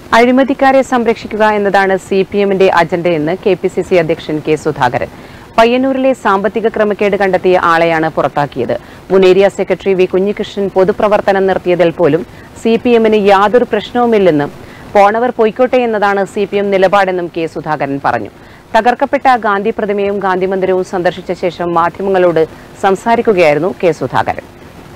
അഴിമതിക്കാരെ സംരക്ഷിക്കുക എന്നതാണ് C P എമ്മിന്റെ അജണ്ടയെന്ന് കെ പി സി സി അധ്യക്ഷൻ കെ സുധാകരൻ പയ്യന്നൂരിലെ സാമ്പത്തിക ക്രമക്കേട് കണ്ടെത്തിയ ആളെയാണ് പുറത്താക്കിയത് മുൻ ഏരിയ സെക്രട്ടറി വി കുഞ്ഞികൃഷ്ണൻ പൊതുപ്രവർത്തനം നിർത്തിയതിൽ പോലും സി പി എമ്മിന് യാതൊരു പ്രശ്നവുമില്ലെന്നും പോണവർ പൊയ്ക്കോട്ടെ എന്നതാണ് സി പി എം നിലപാടെന്നും കെ സുധാകരൻ പറഞ്ഞു തകർക്കപ്പെട്ട ഗാന്ധി പ്രതിമയും ഗാന്ധി മന്ദിരവും സന്ദർശിച്ച ശേഷം മാധ്യമങ്ങളോട് സംസാരിക്കുകയായിരുന്നു കെ സുധാകരൻ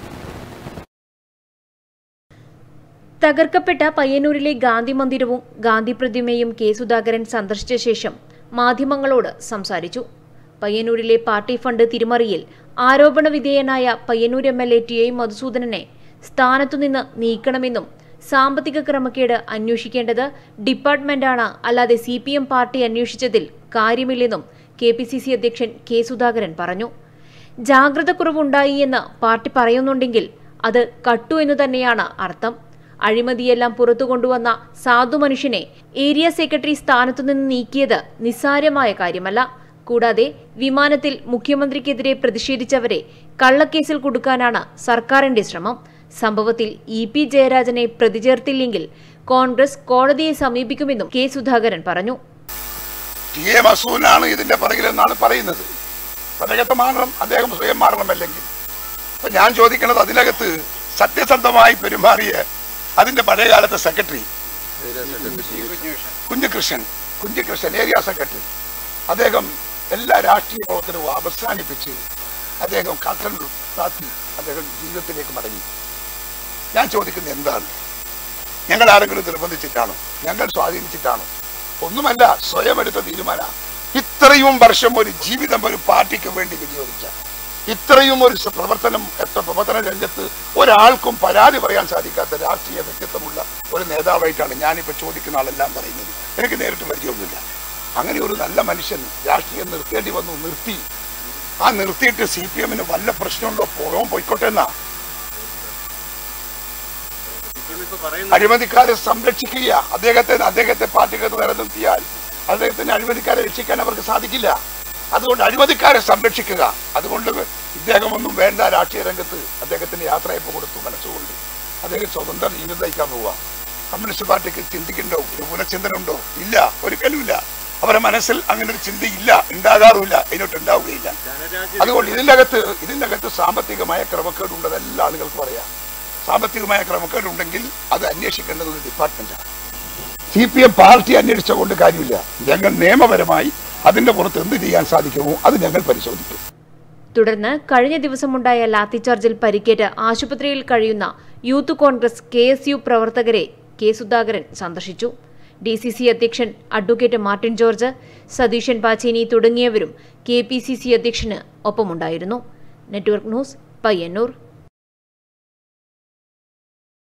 തകർക്കപ്പെട്ട പയ്യന്നൂരിലെ ഗാന്ധി മന്ദിരവും ഗാന്ധി പ്രതിമയും കെ സുധാകരൻ സന്ദർശിച്ച ശേഷം മാധ്യമങ്ങളോട് സംസാരിച്ചു പയ്യന്നൂരിലെ പാർട്ടി ഫണ്ട് തിരിമറിയിൽ ആരോപണ വിധേയനായ Payyanur M L A T I മധുസൂദനനെ സ്ഥാനത്തുനിന്ന് നീക്കണമെന്നും സാമ്പത്തിക ക്രമക്കേട് അന്വേഷിക്കേണ്ടത് ഡിപ്പാർട്ട്മെന്റാണ് അല്ലാതെ സി പി എം പാർട്ടി അന്വേഷിച്ചതിൽ കാര്യമില്ലെന്നും കെ പി സി സി അധ്യക്ഷൻ കെ സുധാകരൻ പറഞ്ഞു ജാഗ്രത കുറവുണ്ടായി എന്ന് പാർട്ടി പറയുന്നുണ്ടെങ്കിൽ അത് കട്ടു എന്ന് തന്നെയാണ് അർത്ഥം അഴിമതിയെല്ലാം പുറത്തു കൊണ്ടുവന്ന സാധു മനുഷ്യനെ ഏരിയ സെക്രട്ടറി സ്ഥാനത്തുനിന്ന് നീക്കിയത് നിസ്സാരമായ കാര്യമല്ല കൂടാതെ വിമാനത്തിൽ മുഖ്യമന്ത്രിക്കെതിരെ പ്രതിഷേധിച്ചവരെ കള്ളക്കേസിൽ കൊടുക്കാനാണ് സർക്കാരിന്റെ ശ്രമം സംഭവത്തിൽ ഇ പി ജയരാജനെ പ്രതി ചേർത്തില്ലെങ്കിൽ കോൺഗ്രസ് കോടതിയെ സമീപിക്കുമെന്നും കെ സുധാകരൻ പറഞ്ഞു ടി എ മസൂനാണ് ഇതിന്റെ പിറകിലെന്നാണ് പറയുന്നത് അതിനകത്ത് മാറണം അദ്ദേഹം സ്വയം മാറണമല്ലെങ്കിൽ അപ്പൊ ഞാൻ ചോദിക്കുന്നത് അതിനകത്ത് സത്യസന്ധമായി പെരുമാറിയ അതിന്റെ പഴയകാലത്തെ secretary Kunhikrishnan Kunhikrishnan area secretary അദ്ദേഹം എല്ലാ രാഷ്ട്രീയ പ്രവർത്തനവും അവസാനിപ്പിച്ച് അദ്ദേഹം കട്ടൻ താത്തി അദ്ദേഹം ജീവിതത്തിലേക്ക് മടങ്ങി ഞാൻ ചോദിക്കുന്നത് എന്താണ് ഞങ്ങൾ ആരെങ്കിലും നിർബന്ധിച്ചിട്ടാണോ ഞങ്ങൾ സ്വാധീനിച്ചിട്ടാണോ ഒന്നുമല്ല സ്വയം എടുത്ത തീരുമാന ഇത്രയും വർഷം ഒരു ജീവിതം ഒരു പാർട്ടിക്ക് വേണ്ടി വിനിയോഗിച്ച ഇത്രയും ഒരു സ- പ്രവർത്തനം എത്ര പ്രവർത്തന രംഗത്ത് ഒരാൾക്കും പരാതി പറയാൻ സാധിക്കാത്ത രാഷ്ട്രീയ വ്യക്തിത്വമുള്ള ഒരു നേതാവായിട്ടാണ് ഞാനിപ്പോൾ ചോദിക്കുന്ന ആളെല്ലാം പറയുന്നത് എനിക്ക് നേരിട്ട് പരിചയമൊന്നുമില്ല അങ്ങനെ ഒരു നല്ല മനുഷ്യൻ രാഷ്ട്രീയം നിർത്തേണ്ടി വന്നു നിർത്തി ആ നിർത്തിയിട്ട് സി പി എമ്മിന് വല്ല പ്രശ്നമുണ്ടോ പോകാൻ പോയിക്കോട്ടെ എന്നാ അഴിമതിക്കാരെ സംരക്ഷിക്കുക അദ്ദേഹത്തെ അദ്ദേഹത്തെ പാർട്ടിക്കകത്ത് നിലനിർത്തിയാൽ അദ്ദേഹത്തിന് അഴിമതിക്കാരെ രക്ഷിക്കാൻ അവർക്ക് സാധിക്കില്ല അതുകൊണ്ട് അഴിമതിക്കാരെ സംരക്ഷിക്കുക അതുകൊണ്ട് ഇദ്ദേഹമൊന്നും വേണ്ട രാഷ്ട്രീയ രംഗത്ത് അദ്ദേഹത്തിന് യാത്രയപ്പ് കൊടുത്തു മനസ്സുകൊണ്ട് അദ്ദേഹം സ്വതന്ത്ര ജീവിതം നയിക്കാൻ പോവുക കമ്മ്യൂണിസ്റ്റ് പാർട്ടിക്ക് ചിന്തിക്കണ്ടോ ഒരു പുനഃചിന്തന ഉണ്ടോ ഇല്ല ഒരിക്കലും ഇല്ല അവരുടെ മനസ്സിൽ അങ്ങനെ ഒരു ചിന്തയില്ല ഉണ്ടാകാറുമില്ല അതിനോട്ട് ഉണ്ടാവുകയില്ല അതുകൊണ്ട് ഇതിൻ്റെ അകത്ത് ഇതിൻ്റെ അകത്ത് സാമ്പത്തികമായ ക്രമക്കേടുണ്ടെന്ന് എല്ലാ ആളുകൾക്കും അറിയാം സാമ്പത്തികമായ ക്രമക്കേടുണ്ടെങ്കിൽ അത് അന്വേഷിക്കേണ്ടത് ഒരു ഡിപ്പാർട്ട്മെന്റാണ് സി പി എം പാർട്ടി അന്വേഷിച്ചുകൊണ്ട് കാര്യമില്ല ഞങ്ങൾ നിയമപരമായി അതിന്റെ പുറത്ത് എന്ത് ചെയ്യാൻ സാധിക്കുമോ അത് ഞങ്ങൾ പരിശോധിക്കും തുടർന്ന് കഴിഞ്ഞ ദിവസമുണ്ടായ ലാത്തിച്ചാർജിൽ പരിക്കേറ്റ് ആശുപത്രിയിൽ കഴിയുന്ന youth Congress K S U പ്രവർത്തകരെ കെ സുധാകരൻ സന്ദർശിച്ചു ഡി സി സി അധ്യക്ഷൻ അഡ്വക്കേറ്റ് മാർട്ടിൻ ജോർജ് സതീശൻ പാച്ചേനി തുടങ്ങിയവരും കെ പി സി സി അധ്യക്ഷന് ഒപ്പമുണ്ടായിരുന്നു നെറ്റ്വർക്ക് ന്യൂസ് പയ്യന്നൂർ